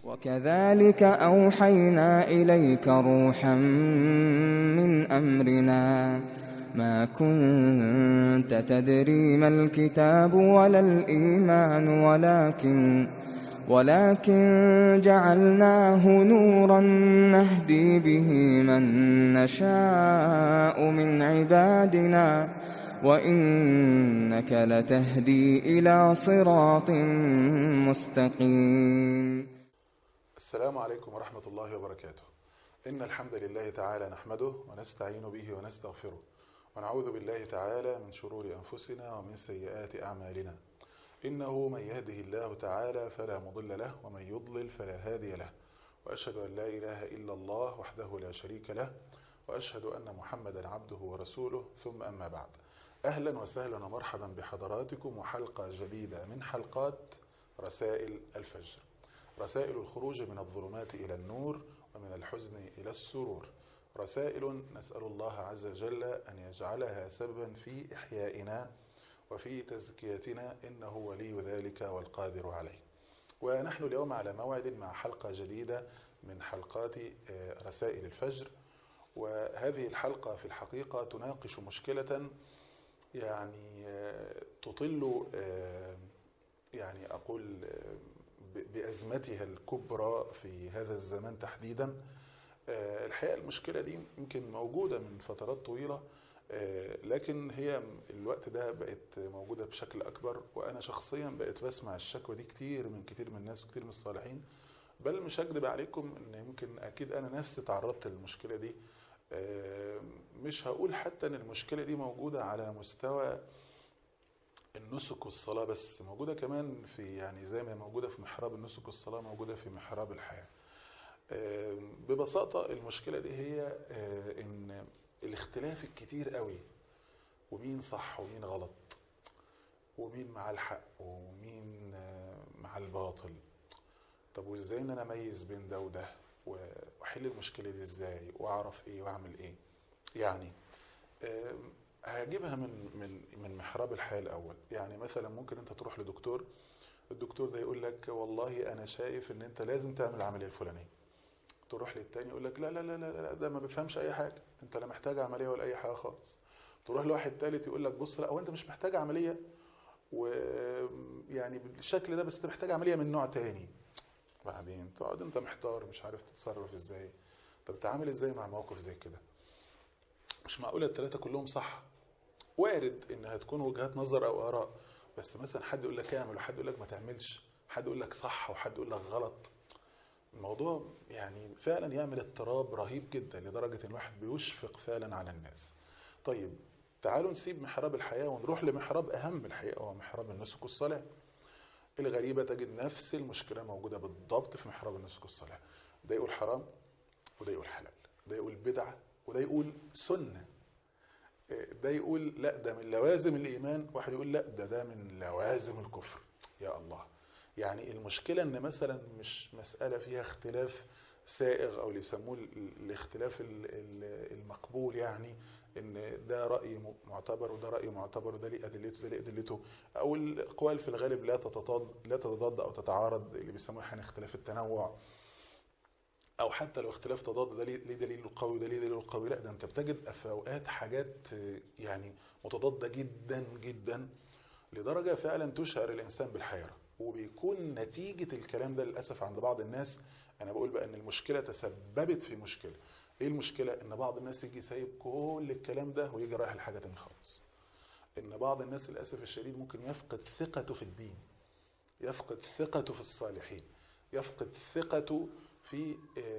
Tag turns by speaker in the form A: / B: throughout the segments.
A: وكذلك أوحينا إليك روحا من أمرنا ما كنت تدري ما الكتاب ولا الإيمان ولكن ولكن جعلناه نورا نهدي به من نشاء من عبادنا وإنك لتهدي إلى صراط مستقيم
B: السلام عليكم ورحمة الله وبركاته إن الحمد لله تعالى نحمده ونستعين به ونستغفره ونعوذ بالله تعالى من شرور أنفسنا ومن سيئات أعمالنا إنه من يهده الله تعالى فلا مضل له ومن يضلل فلا هادي له وأشهد أن لا إله إلا الله وحده لا شريك له وأشهد أن محمدا عبده ورسوله ثم أما بعد أهلا وسهلا ومرحبا بحضراتكم وحلقة جديدة من حلقات رسائل الفجر رسائل الخروج من الظلمات إلى النور ومن الحزن إلى السرور رسائل نسأل الله عز وجل أن يجعلها سببا في إحيائنا وفي تزكيتنا إنه ولي ذلك والقادر عليه ونحن اليوم على موعد مع حلقة جديدة من حلقات رسائل الفجر وهذه الحلقة في الحقيقة تناقش مشكلة يعني تطل يعني أقول بأزمتها الكبرى في هذا الزمان تحديدا الحقيقة المشكلة دي يمكن موجودة من فترات طويلة لكن هي الوقت ده بقت موجودة بشكل أكبر وأنا شخصيا بقيت بسمع الشكوى دي كتير من كتير من الناس وكتير من الصالحين بل مش هكذب عليكم ان يمكن اكيد انا نفسي تعرضت للمشكله دي مش هقول حتى ان المشكله دي موجوده على مستوى النسك والصلاه بس موجوده كمان في يعني زي ما موجوده في محراب النسك والصلاه موجوده في محراب الحياه ببساطه المشكله دي هي ان الاختلاف الكتير قوي ومين صح ومين غلط ومين مع الحق ومين مع الباطل طب وازاي ان انا اميز بين ده وده واحل المشكله دي ازاي واعرف ايه واعمل ايه يعني هجيبها من من من محراب الحياه الاول يعني مثلا ممكن انت تروح لدكتور الدكتور ده يقول لك والله انا شايف ان انت لازم تعمل العمليه الفلانيه تروح للتاني يقول لك لا لا لا لا, لا ده ما بيفهمش اي حاجه انت لا محتاج عمليه ولا اي حاجه خالص تروح لواحد تالت يقول لك بص لا هو انت مش محتاج عمليه ويعني بالشكل ده بس انت محتاج عمليه من نوع تاني بعدين تقعد انت محتار مش عارف تتصرف ازاي طب تتعامل ازاي مع موقف زي كده مش معقوله الثلاثه كلهم صح وارد انها تكون وجهات نظر او اراء بس مثلا حد يقول لك اعمل وحد يقول لك ما تعملش حد يقول لك صح وحد يقول لك غلط الموضوع يعني فعلا يعمل اضطراب رهيب جدا لدرجه ان الواحد بيشفق فعلا على الناس طيب تعالوا نسيب محراب الحياه ونروح لمحراب اهم الحقيقه وهو محراب النسك والصلاه الغريبة تجد نفس المشكلة موجودة بالضبط في محراب النسك والصلاة ده يقول حرام وده يقول حلال ده يقول بدعة وده يقول سنة ده يقول لا ده من لوازم الإيمان واحد يقول لا ده ده من لوازم الكفر يا الله يعني المشكلة ان مثلا مش مسألة فيها اختلاف سائغ او اللي يسموه الاختلاف المقبول يعني ان ده راي معتبر وده راي معتبر وده ليه ادلته وده ليه ادلته او الاقوال في الغالب لا تتضاد لا تتضاد او تتعارض اللي بيسموه احيانا اختلاف التنوع او حتى لو اختلاف تضاد ده ليه دليل قوي وده ليه دليل قوي لا ده انت بتجد في اوقات حاجات يعني متضاده جدا جدا لدرجه فعلا تشعر الانسان بالحيره وبيكون نتيجه الكلام ده للاسف عند بعض الناس انا بقول بقى ان المشكله تسببت في مشكله ايه المشكله ان بعض الناس يجي سايب كل الكلام ده ويجي رايح لحاجه تانية خالص ان بعض الناس للاسف الشديد ممكن يفقد ثقته في الدين يفقد ثقته في الصالحين يفقد ثقته في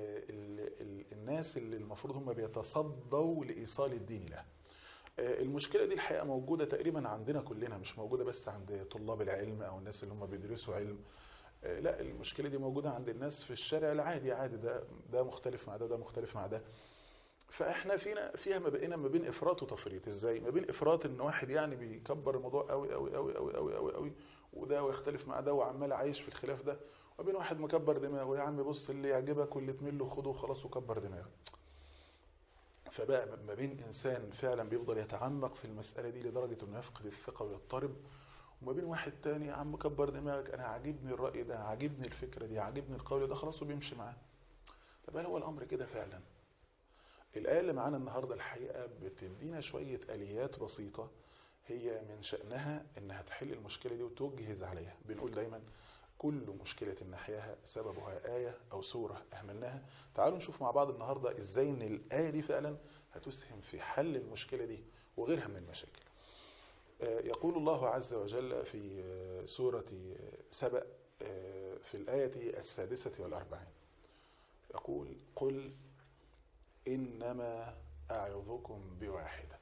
B: الناس اللي المفروض هم بيتصدوا لايصال الدين له المشكله دي الحقيقه موجوده تقريبا عندنا كلنا مش موجوده بس عند طلاب العلم او الناس اللي هم بيدرسوا علم لا المشكله دي موجوده عند الناس في الشارع العادي عادي ده ده مختلف مع ده ده مختلف مع ده فاحنا فينا فيها ما بقينا ما بين افراط وتفريط ازاي ما بين افراط ان واحد يعني بيكبر الموضوع قوي قوي قوي قوي قوي قوي قوي وده ويختلف مع ده وعمال عايش في الخلاف ده وبين واحد مكبر دماغه يا عم بص اللي يعجبك واللي تميل له خده وخلاص وكبر دماغك فبقى ما بين انسان فعلا بيفضل يتعمق في المساله دي لدرجه انه يفقد الثقه ويضطرب وما بين واحد تاني يا عم كبر دماغك انا عاجبني الراي ده عاجبني الفكره دي عاجبني القول ده خلاص وبيمشي معاه طب هل هو الامر كده فعلا الايه اللي معانا النهارده الحقيقه بتدينا شويه اليات بسيطه هي من شانها انها تحل المشكله دي وتوجهز عليها بنقول دايما كل مشكلة نحياها سببها آية أو سورة أهملناها تعالوا نشوف مع بعض النهاردة إزاي إن الآية دي فعلا هتسهم في حل المشكلة دي وغيرها من المشاكل آه، يقول الله عز وجل في آه، سورة آه، سبأ آه، في الآية السادسة والأربعين يقول قل إنما أعظكم بواحدة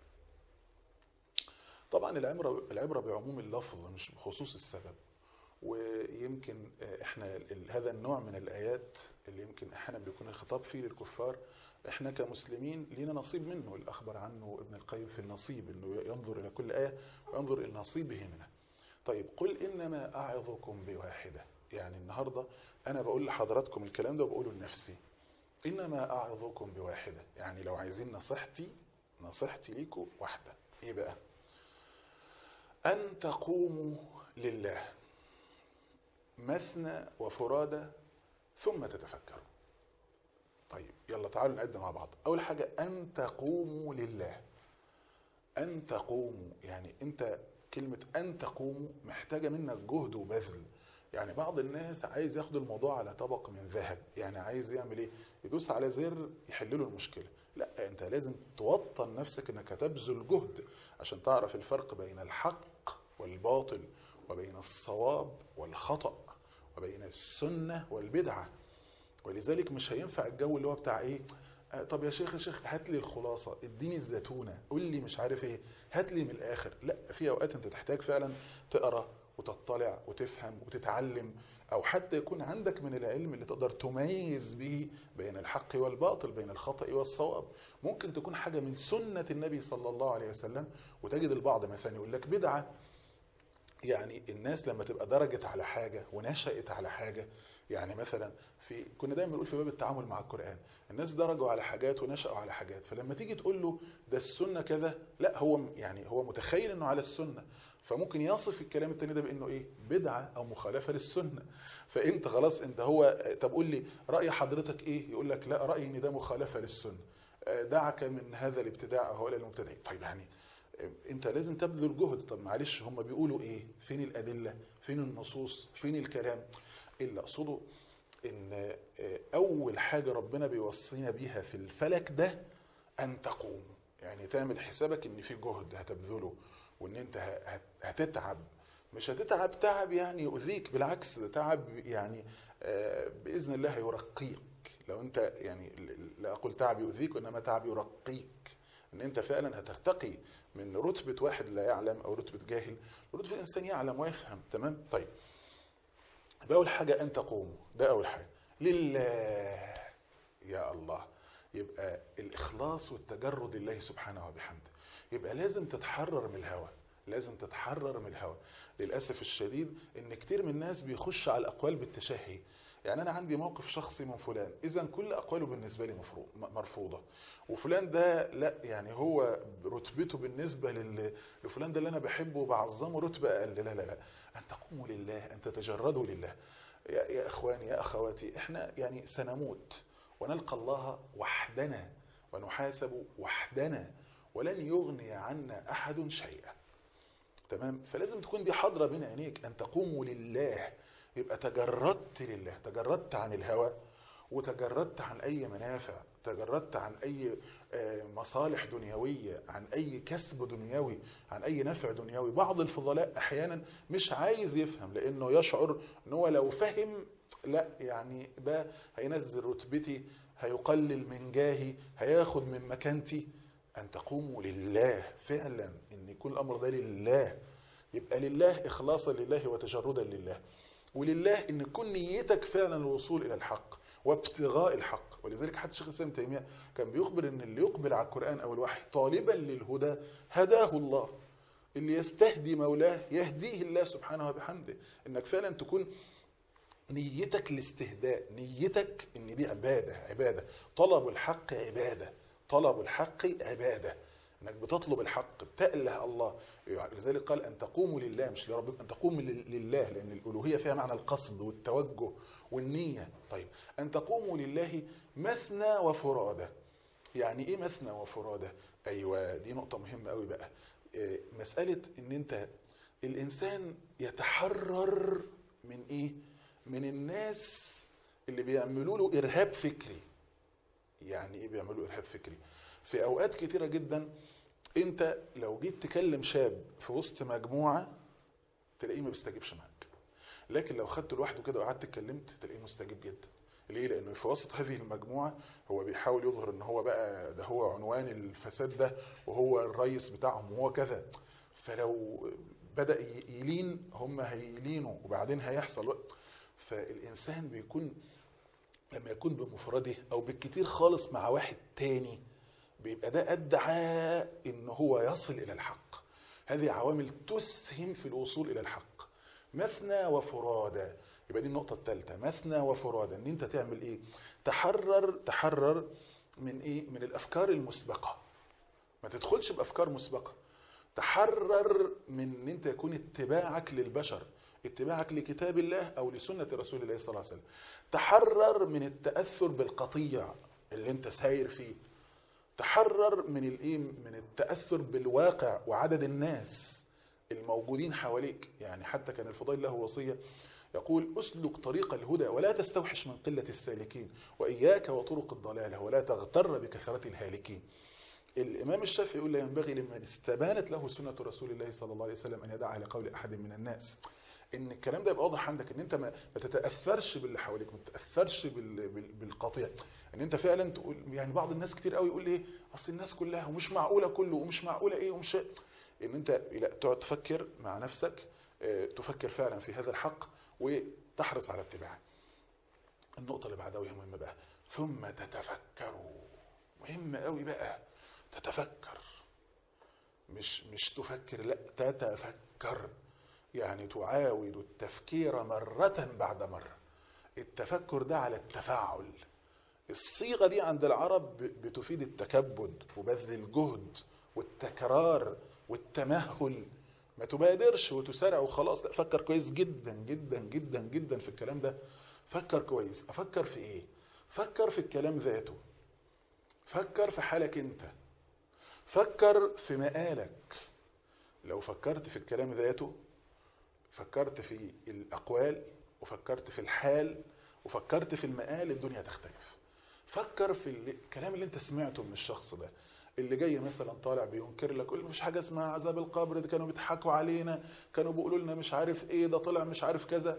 B: طبعا العبرة العبرة بعموم اللفظ مش بخصوص السبب ويمكن احنا ال- هذا النوع من الايات اللي يمكن احيانا بيكون الخطاب فيه للكفار احنا كمسلمين لينا نصيب منه اللي اخبر عنه ابن القيم في النصيب انه ينظر الى كل ايه وينظر الى نصيبه منها. طيب قل انما اعظكم بواحده يعني النهارده انا بقول لحضراتكم الكلام ده وبقوله لنفسي انما اعظكم بواحده يعني لو عايزين نصيحتي نصيحتي ليكم واحده ايه بقى؟ ان تقوموا لله مثنى وفرادى ثم تتفكروا طيب يلا تعالوا نعد مع بعض اول حاجه ان تقوموا لله ان تقوموا يعني انت كلمه ان تقوموا محتاجه منك جهد وبذل يعني بعض الناس عايز ياخد الموضوع على طبق من ذهب يعني عايز يعمل ايه يدوس على زر يحل له المشكله لا انت لازم توطن نفسك انك هتبذل جهد عشان تعرف الفرق بين الحق والباطل وبين الصواب والخطأ وبين السنة والبدعة ولذلك مش هينفع الجو اللي هو بتاع ايه آه، طب يا شيخ يا شيخ هات لي الخلاصة اديني الزتونة قول لي مش عارف ايه هات لي من الاخر لا في اوقات انت تحتاج فعلا تقرا وتطلع وتفهم وتتعلم او حتى يكون عندك من العلم اللي تقدر تميز به بين الحق والباطل بين الخطأ والصواب ممكن تكون حاجة من سنة النبي صلى الله عليه وسلم وتجد البعض مثلا يقول لك بدعة يعني الناس لما تبقى درجت على حاجه ونشأت على حاجه يعني مثلا في كنا دايما بنقول في باب التعامل مع القران الناس درجوا على حاجات ونشأوا على حاجات فلما تيجي تقول له ده السنه كذا لا هو م- يعني هو متخيل انه على السنه فممكن يصف الكلام التاني ده بانه ايه بدعه او مخالفه للسنه فانت خلاص انت هو طب قول لي راي حضرتك ايه يقول لك لا رايي ان ده مخالفه للسنه آه، دعك من هذا الابتداع هؤلاء المبتدعين طيب يعني انت لازم تبذل جهد طب معلش هم بيقولوا ايه فين الادله فين النصوص فين الكلام اللي اقصده ان اول حاجه ربنا بيوصينا بيها في الفلك ده ان تقوم يعني تعمل حسابك ان في جهد هتبذله وان انت ه- هت- هتتعب مش هتتعب تعب يعني يؤذيك بالعكس ده تعب يعني آه، باذن الله يرقيك لو انت يعني لا اقول تعب يؤذيك وانما تعب يرقيك ان انت فعلا هترتقي من رتبه واحد لا يعلم او رتبه جاهل لرتبه انسان يعلم ويفهم تمام طيب يبقى اول حاجه ان تقوموا ده اول حاجه لله يا الله يبقى الاخلاص والتجرد لله سبحانه وبحمده يبقى لازم تتحرر من الهوى لازم تتحرر من الهوى للاسف الشديد ان كتير من الناس بيخش على الاقوال بالتشهي يعني انا عندي موقف شخصي من فلان اذا كل اقواله بالنسبه لي مفروض مرفوضه وفلان ده لا يعني هو رتبته بالنسبه لل- لفلان ده اللي انا بحبه وبعظمه رتبه اقل لا لا لا ان تقوموا لله ان تتجردوا لله يا, يا اخواني يا اخواتي احنا يعني سنموت ونلقى الله وحدنا ونحاسب وحدنا ولن يغني عنا احد شيئا تمام فلازم تكون دي حاضره بين عينيك ان تقوموا لله يبقى تجردت لله تجردت عن الهوى وتجردت عن اي منافع تجردت عن اي آه، مصالح دنيويه عن اي كسب دنيوي عن اي نفع دنيوي بعض الفضلاء احيانا مش عايز يفهم لانه يشعر ان هو لو فهم لا يعني ده هينزل رتبتي هيقلل من جاهي هياخد من مكانتي ان تقوموا لله فعلا ان يكون الامر ده لله يبقى لله اخلاصا لله وتجردا لله ولله ان تكون نيتك فعلا الوصول الى الحق وابتغاء الحق ولذلك حتى شيخ الاسلام ابن تيميه كان بيخبر ان اللي يقبل على القران او الوحي طالبا للهدى هداه الله اللي يستهدي مولاه يهديه الله سبحانه وبحمده انك فعلا تكون نيتك الاستهداء نيتك ان دي عباده عباده طلب الحق عباده طلب الحق عباده انك بتطلب الحق بتأله الله يعني لذلك قال ان تقوموا لله مش لربكم ان تقوموا لل- لله لان الالوهيه فيها معنى القصد والتوجه والنيه طيب ان تقوموا لله مثنى وفرادى يعني ايه مثنى وفرادى ايوه دي نقطه مهمه قوي بقى إيه، مساله ان انت الانسان يتحرر من ايه من الناس اللي بيعملوا له ارهاب فكري يعني ايه بيعملوا ارهاب فكري في اوقات كتيره جدا انت لو جيت تكلم شاب في وسط مجموعه تلاقيه ما بيستجيبش معاك لكن لو خدته لوحده كده وقعدت اتكلمت تلاقيه مستجيب جدا ليه لانه في وسط هذه المجموعه هو بيحاول يظهر ان هو بقى ده هو عنوان الفساد ده وهو الرئيس بتاعهم وهو كذا فلو بدا ي- يلين هم هيلينوا وبعدين هيحصل وقت فالانسان بيكون لما يكون بمفرده او بالكتير خالص مع واحد تاني بيبقى ده ادعى ان هو يصل الى الحق هذه عوامل تسهم في الوصول الى الحق مثنى وفرادى يبقى دي النقطة الثالثة مثنى وفرادى ان انت تعمل ايه تحرر تحرر من ايه من الافكار المسبقة ما تدخلش بافكار مسبقة تحرر من ان انت يكون اتباعك للبشر اتباعك لكتاب الله او لسنة رسول الله صلى الله عليه وسلم تحرر من التأثر بالقطيع اللي انت ساير فيه تحرر من الايه من التاثر بالواقع وعدد الناس الموجودين حواليك يعني حتى كان الفضيل له وصيه يقول اسلك طريق الهدى ولا تستوحش من قله السالكين واياك وطرق الضلاله ولا تغتر بكثره الهالكين الامام الشافعي يقول لا ينبغي لمن استبانت له سنه رسول الله صلى الله عليه وسلم ان يدعها لقول احد من الناس ان الكلام ده يبقى واضح عندك ان انت ما, ما تتاثرش باللي حواليك ما تتاثرش بال بال بالقطيع ان انت فعلا تقول يعني بعض الناس كتير قوي يقول ايه اصل الناس كلها ومش معقوله كله ومش معقوله ايه ومش ان انت لا تقعد تفكر مع نفسك آه، تفكر فعلا في هذا الحق وتحرص على اتباعه النقطه اللي بعدها وهي مهمه بقى ثم تتفكروا مهمه قوي بقى تتفكر مش مش تفكر لا تتفكر يعني تعاود التفكير مرة بعد مرة التفكر ده على التفاعل الصيغة دي عند العرب ب- بتفيد التكبد وبذل الجهد والتكرار والتمهل ما تبادرش وتسارع وخلاص لا فكر كويس جدا جدا جدا جدا في الكلام ده فكر كويس افكر في ايه فكر في الكلام ذاته فكر في حالك انت فكر في مقالك لو فكرت في الكلام ذاته فكرت في الأقوال وفكرت في الحال وفكرت في المقال الدنيا تختلف فكر في الكلام اللي انت سمعته من الشخص ده اللي جاي مثلا طالع بينكر لك يقول مفيش حاجه اسمها عذاب القبر ده كانوا بيضحكوا علينا كانوا بيقولوا لنا مش عارف ايه ده طلع مش عارف كذا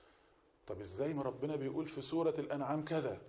B: طب ازاي ما ربنا بيقول في سوره الانعام كذا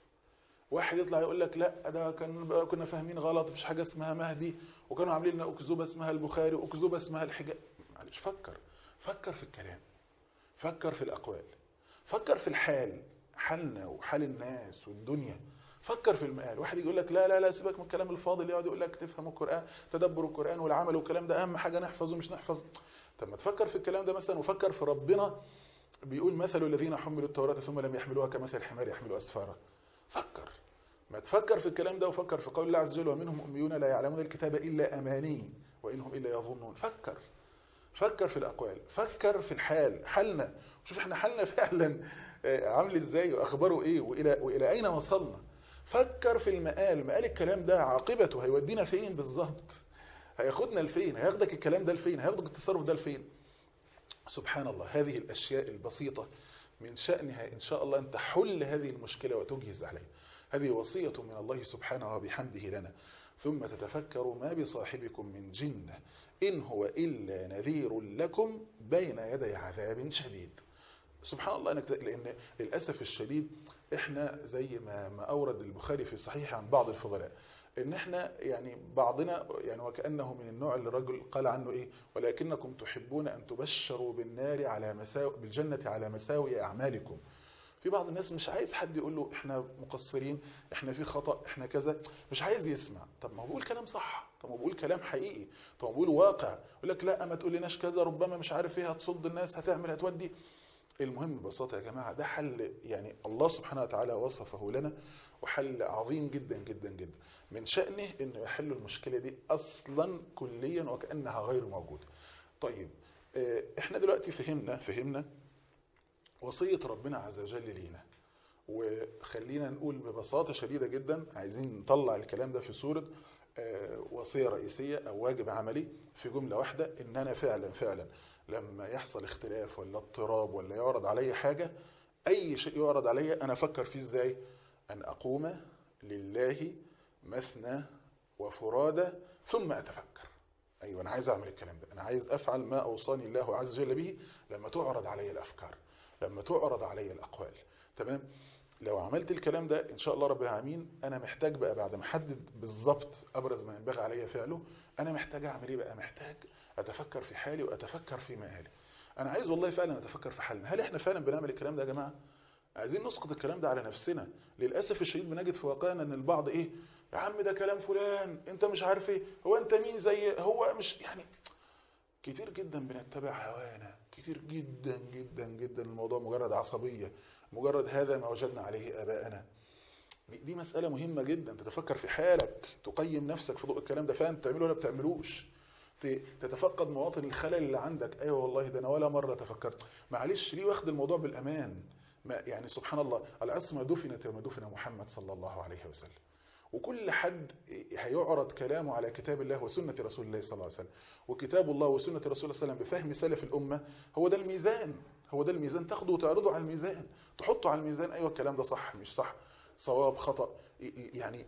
B: واحد يطلع يقول لك لا ده كان كنا فاهمين غلط مفيش حاجه اسمها مهدي وكانوا عاملين لنا اكذوبه اسمها البخاري واكذوبه اسمها الحجاب معلش فكر فكر في الكلام فكر في الاقوال فكر في الحال حالنا وحال الناس والدنيا فكر في المقال واحد يقول لك لا لا لا سيبك من الكلام الفاضي يقعد يقول لك تفهم القران تدبر القران والعمل والكلام ده اهم حاجه نحفظ ومش نحفظ طب ما تفكر في الكلام ده مثلا وفكر في ربنا بيقول مثل الذين حملوا التوراة ثم لم يحملوها كمثل الحمار يحمل أسفارا فكر ما تفكر في الكلام ده وفكر في قول الله عز وجل ومنهم أميون لا يعلمون الكتاب إلا أماني وإنهم إلا يظنون فكر فكر في الأقوال فكر في الحال حالنا شوف احنا حالنا فعلا آه، عامل ازاي واخباره ايه والى والى اين وصلنا فكر في المقال مقال الكلام ده عاقبته هيودينا فين بالظبط هياخدنا لفين هياخدك الكلام ده لفين هياخدك التصرف ده لفين سبحان الله هذه الاشياء البسيطه من شانها ان شاء الله ان تحل هذه المشكله وتجهز عليها هذه وصيه من الله سبحانه وبحمده لنا ثم تتفكروا ما بصاحبكم من جنه ان هو الا نذير لكم بين يدي عذاب شديد سبحان الله انك لان للاسف الشديد احنا زي ما ما اورد البخاري في صحيح عن بعض الفضلاء ان احنا يعني بعضنا يعني وكانه من النوع اللي الرجل قال عنه ايه ولكنكم تحبون ان تبشروا بالنار على مساوي بالجنه على مساوي اعمالكم في بعض الناس مش عايز حد يقول له احنا مقصرين احنا في خطا احنا كذا مش عايز يسمع طب ما هو بيقول كلام صح طب ما هو بيقول كلام حقيقي طب ما هو بيقول واقع يقول لك لا ما تقولناش كذا ربما مش عارف ايه هتصد الناس هتعمل هتودي المهم ببساطه يا جماعه ده حل يعني الله سبحانه وتعالى وصفه لنا وحل عظيم جدا جدا جدا من شأنه انه يحل المشكلة دي اصلا كليا وكأنها غير موجودة طيب آه، احنا دلوقتي فهمنا فهمنا وصية ربنا عز وجل لينا وخلينا نقول ببساطة شديدة جدا عايزين نطلع الكلام ده في صورة آه، وصية رئيسية أو واجب عملي في جملة واحدة إن أنا فعلا فعلا لما يحصل اختلاف ولا اضطراب ولا يعرض علي حاجة أي شيء يعرض علي أنا أفكر فيه إزاي أن أقوم لله مثنى وفرادى ثم أتفكر أيوة أنا عايز أعمل الكلام ده أنا عايز أفعل ما أوصاني الله عز وجل به لما تعرض علي الأفكار لما تعرض علي الأقوال تمام لو عملت الكلام ده ان شاء الله رب العالمين انا محتاج بقى بعد ما احدد بالظبط ابرز ما ينبغي علي فعله انا محتاج اعمل ايه بقى محتاج اتفكر في حالي واتفكر في مآلي انا عايز والله فعلا اتفكر في حالنا هل احنا فعلا بنعمل الكلام ده يا جماعه عايزين نسقط الكلام ده على نفسنا للاسف الشديد بنجد في واقعنا ان البعض ايه يا عم ده كلام فلان انت مش عارف ايه هو انت مين زي هو مش يعني كتير جدا بنتبع هوانا كتير جدا جدا جدا الموضوع مجرد عصبيه مجرد هذا ما وجدنا عليه اباءنا دي, دي مساله مهمه جدا تتفكر في حالك تقيم نفسك في ضوء الكلام ده فعلا بتعمله ولا بتعملوش ت- تتفقد مواطن الخلل اللي عندك ايوه والله ده انا ولا مره تفكرت معلش ليه واخد الموضوع بالامان ما يعني سبحان الله العصمه دفنت يوم دفن محمد صلى الله عليه وسلم وكل حد هيعرض كلامه على كتاب الله وسنة رسول الله صلى الله عليه وسلم وكتاب الله وسنة رسول الله صلى الله عليه وسلم بفهم سلف الأمة هو ده الميزان هو ده الميزان تاخده وتعرضه على الميزان تحطه على الميزان أيوة الكلام ده صح مش صح صواب خطأ يعني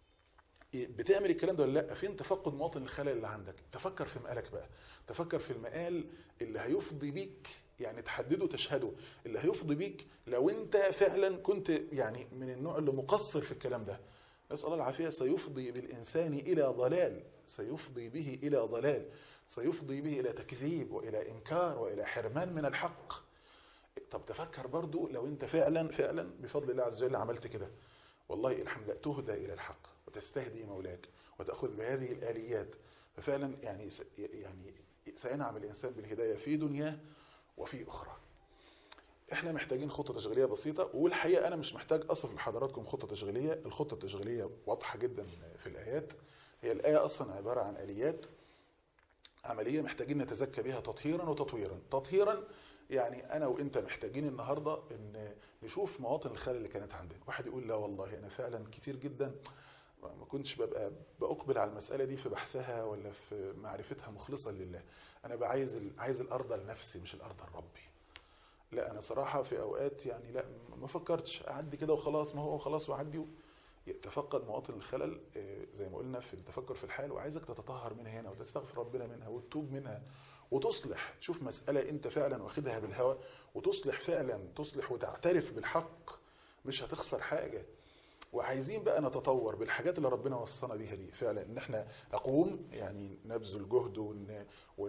B: بتعمل الكلام ده ولا لا فين تفقد مواطن الخلل اللي عندك تفكر في مقالك بقى تفكر في المقال اللي هيفضي بيك يعني تحدده تشهده اللي هيفضي بيك لو انت فعلا كنت يعني من النوع اللي مقصر في الكلام ده نسأل الله العافية سيفضي بالإنسان إلى ضلال سيفضي به إلى ضلال سيفضي به إلى تكذيب وإلى إنكار وإلى حرمان من الحق طب تفكر برضو لو أنت فعلا فعلا بفضل الله عز وجل عملت كده والله الحمد لله تهدى إلى الحق وتستهدي مولاك وتأخذ بهذه الآليات ففعلا يعني س- يعني سينعم الإنسان بالهداية في دنياه وفي أخرى احنا محتاجين خطه تشغيليه بسيطه والحقيقه انا مش محتاج اصف لحضراتكم خطه تشغيليه الخطه التشغيليه واضحه جدا في الايات هي الايه اصلا عباره عن اليات عمليه محتاجين نتزكى بها تطهيرا وتطويرا تطهيرا يعني انا وانت محتاجين النهارده ان نشوف مواطن الخلل اللي كانت عندنا واحد يقول لا والله انا فعلا كتير جدا ما كنتش ببقى باقبل على المساله دي في بحثها ولا في معرفتها مخلصا لله انا بقى عايز ال- عايز الارض لنفسي مش الارض لربي لا انا صراحه في اوقات يعني لا ما فكرتش اعدي كده وخلاص ما هو خلاص واعدي و- يتفقد مواطن الخلل آه، زي ما قلنا في التفكر في الحال وعايزك تتطهر منها هنا وتستغفر ربنا منها وتتوب منها وتصلح تشوف مسألة أنت فعلا واخدها بالهوى وتصلح فعلا تصلح وتعترف بالحق مش هتخسر حاجة وعايزين بقى نتطور بالحاجات اللي ربنا وصانا بيها دي فعلا ان احنا نقوم يعني نبذل جهد ون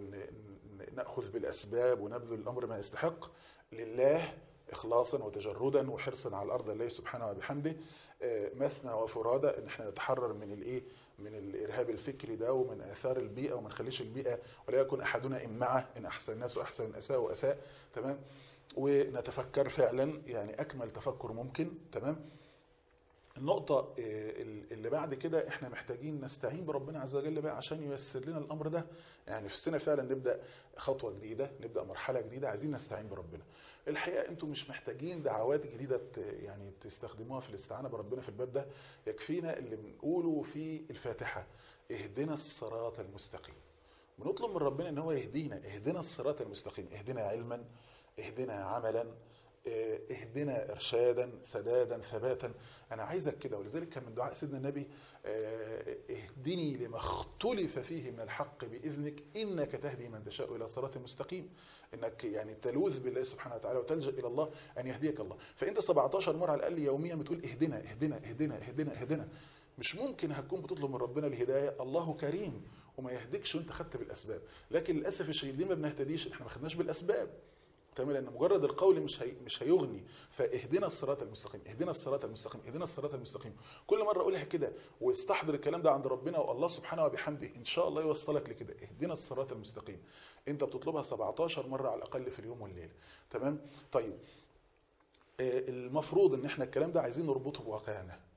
B: وناخذ بالاسباب ونبذل الامر ما يستحق لله اخلاصا وتجردا وحرصا على الارض لله سبحانه وبحمده آه، مثنى وفرادى ان احنا نتحرر من الايه من الارهاب الفكري ده ومن اثار البيئه وما نخليش البيئه ولا يكن احدنا امعه ان احسن الناس احسن اساء واساء تمام ونتفكر فعلا يعني اكمل تفكر ممكن تمام النقطة آه، اللي بعد كده احنا محتاجين نستعين بربنا عز وجل بقى عشان ييسر لنا الامر ده يعني في السنة فعلا نبدأ خطوة جديدة نبدأ مرحلة جديدة عايزين نستعين بربنا الحقيقة انتم مش محتاجين دعوات جديدة ت- يعني تستخدموها في الاستعانة بربنا في الباب ده يكفينا اللي بنقوله في الفاتحة اهدنا الصراط المستقيم بنطلب من ربنا ان هو يهدينا اهدنا الصراط المستقيم اهدنا علما اهدنا عملا اه، اهدنا ارشادا سدادا ثباتا انا عايزك كده ولذلك كان من دعاء سيدنا النبي اه، اهدني لما اختلف فيه من الحق باذنك انك تهدي من تشاء الى صراط مستقيم انك يعني تلوذ بالله سبحانه وتعالى وتلجا الى الله ان يهديك الله فانت 17 مره على الاقل يوميا بتقول اهدنا اهدنا اهدنا اهدنا اهدنا مش ممكن هتكون بتطلب من ربنا الهدايه الله كريم وما يهديكش وانت خدت بالاسباب لكن للاسف الشديد ليه ما بنهتديش احنا ما خدناش بالاسباب تمام لان مجرد القول مش هي مش هيغني فاهدنا الصراط المستقيم اهدنا الصراط المستقيم اهدنا الصراط المستقيم كل مره اقولها كده واستحضر الكلام ده عند ربنا والله سبحانه وبحمده ان شاء الله يوصلك لكده اهدنا الصراط المستقيم انت بتطلبها 17 مره على الاقل في اليوم والليل تمام طيب آه، المفروض ان احنا الكلام ده عايزين نربطه بواقعنا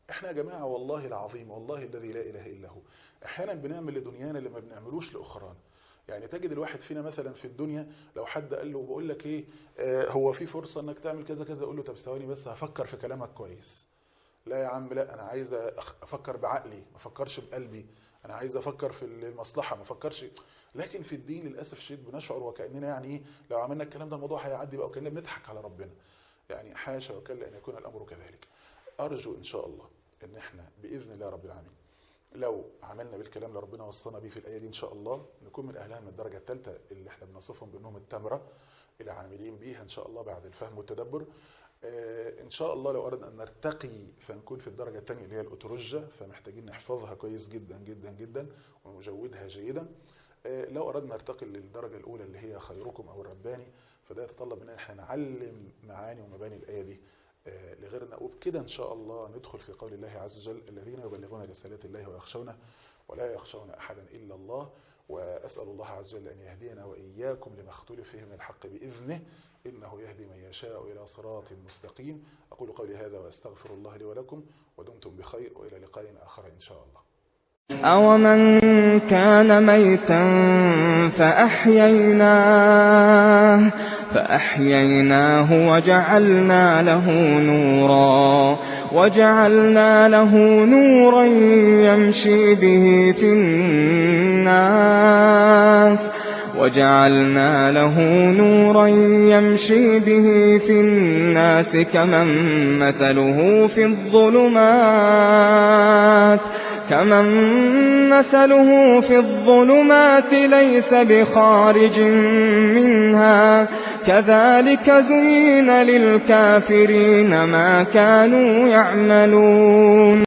B: احنا يا جماعه والله العظيم والله الذي لا اله الا هو احيانا بنعمل لدنيانا اللي ما بنعملوش لاخرانا يعني تجد الواحد فينا مثلا في الدنيا لو حد قال له بقول لك ايه آه هو في فرصه انك تعمل كذا كذا اقول له طب ثواني بس هفكر في كلامك كويس لا يا عم لا انا عايز أخ- افكر بعقلي ما افكرش بقلبي انا عايز افكر في المصلحه ما افكرش لكن في الدين للاسف الشديد بنشعر وكاننا يعني ايه لو عملنا الكلام ده الموضوع هيعدي بقى وكاننا بنضحك على ربنا يعني حاشا وكلا ان يكون الامر كذلك ارجو ان شاء الله ان احنا باذن الله رب العالمين لو عملنا بالكلام اللي ربنا وصانا بيه في الايه دي ان شاء الله نكون من اهلها من الدرجه الثالثه اللي احنا بنصفهم بانهم التمره العاملين بيها ان شاء الله بعد الفهم والتدبر آه، ان شاء الله لو اردنا ان نرتقي فنكون في الدرجه الثانيه اللي هي الاترجه فمحتاجين نحفظها كويس جدا جدا جدا ونجودها جيدا آه، لو اردنا نرتقي للدرجه الاولى اللي هي خيركم او الرباني فده يتطلب ان احنا نعلم معاني ومباني الايه دي آه، لغيرنا وبكده ان شاء الله ندخل في قول الله عز وجل الذين يبلغون رسالات الله ويخشونه ولا يخشون احدا الا الله واسال الله عز وجل ان يهدينا واياكم لما اختلف فيه من الحق باذنه انه يهدي من يشاء الى صراط مستقيم اقول قولي هذا واستغفر الله لي ولكم ودمتم بخير والى لقاء اخر ان شاء الله
A: أومن كان ميتا فأحييناه فأحييناه وجعلنا له نورا وجعلنا له نورا يمشي به في الناس وجعلنا له نورا يمشي به في الناس كمن مثله في الظلمات كمن مثله في الظلمات ليس بخارج منها كذلك زين للكافرين ما كانوا يعملون